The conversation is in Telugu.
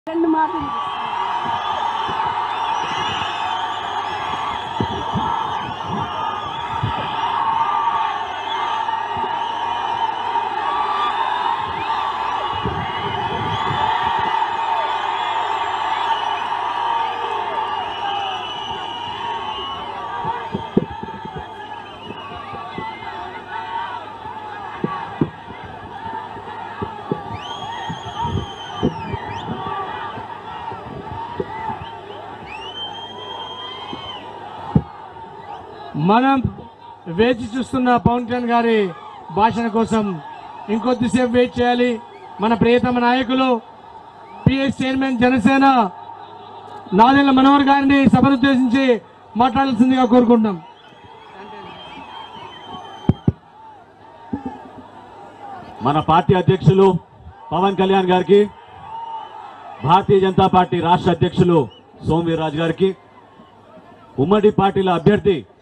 రెండు మాటలు మనం వేచి చూస్తున్న పవన్ కళ్యాణ్ గారి భాషణ కోసం ఇంకొద్దిసేపు వెయిట్ చేయాలి మన ప్రియతమ నాయకులు పిఎస్ చైర్మన్ జనసేన నాదెళ్ల మనోహర్ గారిని సభను ఉద్దేశించి మాట్లాడాల్సిందిగా కోరుకుంటున్నాం మన పార్టీ అధ్యక్షులు పవన్ కళ్యాణ్ గారికి భారతీయ జనతా పార్టీ రాష్ట్ర అధ్యక్షులు సోమవీర్రాజు గారికి ఉమ్మడి పార్టీల అభ్యర్థి